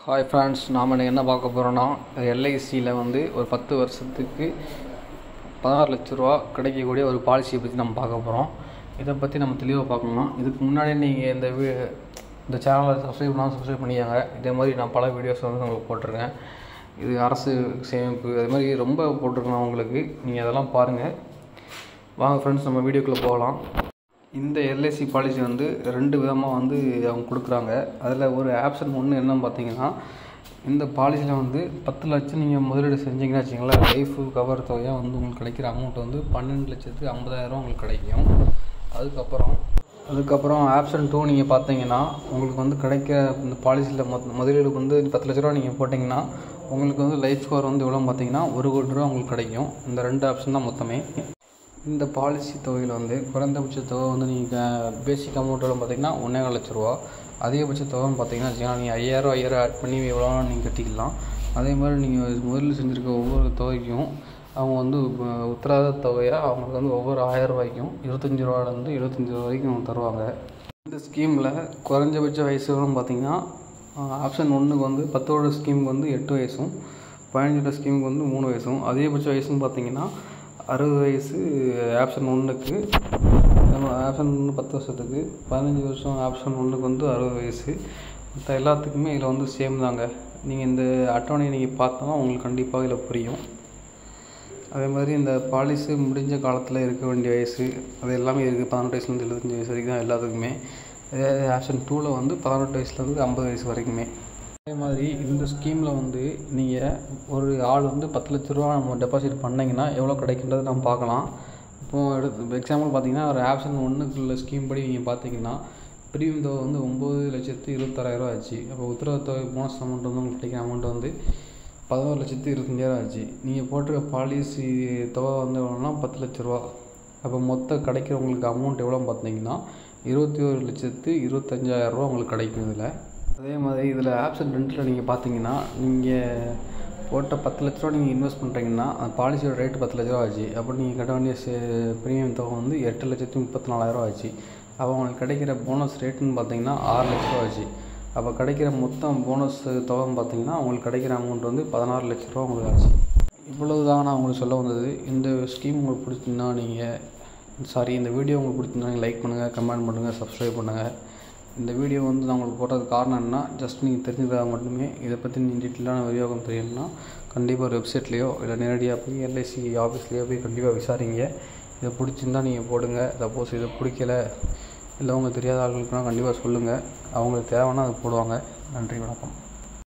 hi friends நாம் இன்னைக்கு என்ன பார்க்க போகிறோன்னா எல்ஐசியில் வந்து ஒரு பத்து வருஷத்துக்கு பதினாறு லட்ச ரூபா கிடைக்கக்கூடிய ஒரு பாலிசியை பற்றி நம்ம பார்க்க போகிறோம் இதை பற்றி நம்ம தெளிவாக பார்க்கணும்னா இதுக்கு முன்னாடி நீங்கள் இந்த வீ இந்த சேனலை சப்ஸ்கிரைப் பண்ணாலும் சப்ஸ்கிரைப் பண்ணியாங்க இதே மாதிரி நான் பல வீடியோஸ் வந்து உங்களுக்கு போட்டிருக்கேன் இது அரசு சேமிப்பு அது மாதிரி ரொம்ப போட்டிருக்கேன் உங்களுக்கு நீங்கள் அதெல்லாம் பாருங்கள் வாங்க ஃப்ரெண்ட்ஸ் நம்ம வீடியோக்குள்ளே போகலாம் இந்த எல்ஐசி பாலிசி வந்து ரெண்டு விதமாக வந்து அவங்க கொடுக்குறாங்க அதில் ஒரு ஆப்ஷன் ஒன்று என்னன்னு பார்த்தீங்கன்னா இந்த பாலிசியில் வந்து பத்து லட்சம் நீங்கள் முதலீடு செஞ்சீங்கன்னா வச்சிங்களேன் லைஃபு கவர் தொகையாக வந்து உங்களுக்கு கிடைக்கிற அமௌண்ட் வந்து பன்னெண்டு லட்சத்துக்கு ஐம்பதாயிரம் உங்களுக்கு கிடைக்கும் அதுக்கப்புறம் அதுக்கப்புறம் ஆப்ஷன் டூ நீங்கள் பார்த்தீங்கன்னா உங்களுக்கு வந்து கிடைக்க இந்த பாலிசியில் மொ முதலீடு வந்து பத்து லட்ச ரூபா நீங்கள் போட்டிங்கன்னா உங்களுக்கு வந்து லைஃப் ஸ்கோர் வந்து எவ்வளோ பார்த்தீங்கன்னா ஒரு கோடி ரூபா உங்களுக்கு கிடைக்கும் இந்த ரெண்டு ஆப்ஷன் தான் மொத்தமே இந்த பாலிசி தொகையில் வந்து குறைந்தபட்ச தொகை வந்து நீங்கள் பேசிக் அமௌண்ட்டோட பார்த்தீங்கன்னா ஒன்றே லட்ச ரூபா அதிகபட்ச தொகைன்னு பார்த்தீங்கன்னா வச்சுக்கோங்க நீங்கள் ஐயாயிரம் ஐயாயிரம் ஆட் பண்ணி எவ்வளோ நீங்கள் கட்டிக்கலாம் அதே மாதிரி நீங்கள் முதல்ல செஞ்சுருக்க ஒவ்வொரு தொகைக்கும் அவங்க வந்து உ- உத்தரவாத தொகையாக அவங்களுக்கு வந்து ஒவ்வொரு ஆயிரம் ரூபாய்க்கும் இருபத்தஞ்சி ரூபாலேருந்து எழுபத்தஞ்சி ரூபா வரைக்கும் தருவாங்க இந்த ஸ்கீமில் குறைஞ்சபட்ச வயசுகளும் பார்த்தீங்கன்னா ஆப்ஷன் ஒன்றுக்கு வந்து பத்தோட ஸ்கீமுக்கு வந்து எட்டு வயசும் பதினஞ்சோட ஸ்கீமுக்கு வந்து மூணு வயசும் அதிகபட்ச வயசுன்னு பார்த்தீங்கன்னா அறுபது வயசு ஆப்ஷன் ஒன்றுக்கு நம்ம ஆப்ஷன் ஒன்று பத்து வருஷத்துக்கு பதினஞ்சு வருஷம் ஆப்ஷன் ஒன்றுக்கு வந்து அறுபது வயசு மற்ற எல்லாத்துக்குமே இதில் வந்து சேம் தாங்க நீங்கள் இந்த அட்டவணையை நீங்கள் பார்த்தோன்னா உங்களுக்கு கண்டிப்பாக இதில் புரியும் அதே மாதிரி இந்த பாலிசி முடிஞ்ச காலத்தில் இருக்க வேண்டிய வயசு அது எல்லாமே இருக்குது பதினெட்டு வயசுலேருந்து எழுபத்தஞ்சி வயசு வரைக்கும் தான் எல்லாத்துக்குமே இதே ஆப்ஷன் டூவில் வந்து பதினெட்டு வயசுலேருந்து ஐம்பது வயசு வரைக்குமே அதே மாதிரி இந்த ஸ்கீமில் வந்து நீங்கள் ஒரு ஆள் வந்து பத்து லட்ச ரூபா நம்ம டெபாசிட் பண்ணிங்கன்னா எவ்வளோ கிடைக்கின்றது நம்ம பார்க்கலாம் இப்போது எடுத்து எக்ஸாம்பிள் பார்த்தீங்கன்னா ஒரு ஆப்ஷன் ஒன்றுக்குள்ள ஸ்கீம் படி நீங்கள் பார்த்தீங்கன்னா ப்ரீமியம் தொகை வந்து ஒம்பது லட்சத்து இருபத்தாறாயிரம் ஆச்சு அப்போ உத்தரவாத தொகை போனஸ் அமௌண்ட் வந்து உங்களுக்கு கிடைக்கிற அமௌண்ட் வந்து பதினோரு லட்சத்து இருபத்தஞ்சாயிரம் ஆச்சு நீங்கள் போட்டிருக்க பாலிசி தொகை வந்து எவ்வளோனா பத்து லட்ச ரூபா அப்போ மொத்த கிடைக்கிற உங்களுக்கு அமௌண்ட் எவ்வளோன்னு பார்த்தீங்கன்னா இருபத்தி ஒரு லட்சத்து இருபத்தஞ்சாயிரம் ரூபா உங்களுக்கு கிடைக்கும் இதில் அதே மாதிரி இதில் ஆப்ஷன் ரெண்டில் நீங்கள் பார்த்தீங்கன்னா நீங்கள் போட்ட பத்து லட்ச ரூபா நீங்கள் இன்வெஸ்ட் பண்ணுறீங்கன்னா அந்த பாலிசியோட ரேட்டு பத்து லட்ச ரூபா ஆச்சு அப்போ நீங்கள் கட்ட வேண்டிய சே ப்ரீமியம் தொகை வந்து எட்டு லட்சத்து முப்பத்தி நாலாயிரம் ஆச்சு அப்போ உங்களுக்கு கிடைக்கிற போனஸ் ரேட்டுன்னு பார்த்தீங்கன்னா ஆறு லட்ச ரூபா ஆச்சு அப்போ கிடைக்கிற மொத்தம் போனஸ் தொகைன்னு பார்த்தீங்கன்னா உங்களுக்கு கிடைக்கிற அமௌண்ட் வந்து பதினாறு லட்ச ரூபா உங்களுக்கு ஆச்சு இவ்வளவு தான் நான் உங்களுக்கு சொல்ல வந்தது இந்த ஸ்கீம் உங்களுக்கு பிடிச்சிருந்தா நீங்கள் சாரி இந்த வீடியோ உங்களுக்கு பிடிச்சிருந்தா நீங்கள் லைக் பண்ணுங்கள் கமெண்ட் பண்ணுங்கள் சப்ஸ்கிரைப் பண்ணுங்கள் இந்த வீடியோ வந்து நான் உங்களுக்கு போடுறதுக்கு காரணம் என்ன ஜஸ்ட் நீங்கள் தெரிஞ்சுக்கிறதா மட்டுமே இதை பற்றி நீங்கள் டீட்டெயிலான விரிவாகம் தெரியணும்னா கண்டிப்பாக ஒரு வெப்சைட்லேயோ இல்லை நேரடியாக போய் எல்ஐசி ஆஃபீஸ்லேயோ போய் கண்டிப்பாக விசாரிங்க இதை பிடிச்சிருந்தா நீங்கள் போடுங்க சப்போஸ் இதை பிடிக்கல இல்லை உங்களுக்கு தெரியாத ஆளுங்களுக்குனா கண்டிப்பாக சொல்லுங்கள் அவங்களுக்கு தேவைன்னா அதை போடுவாங்க நன்றி வணக்கம்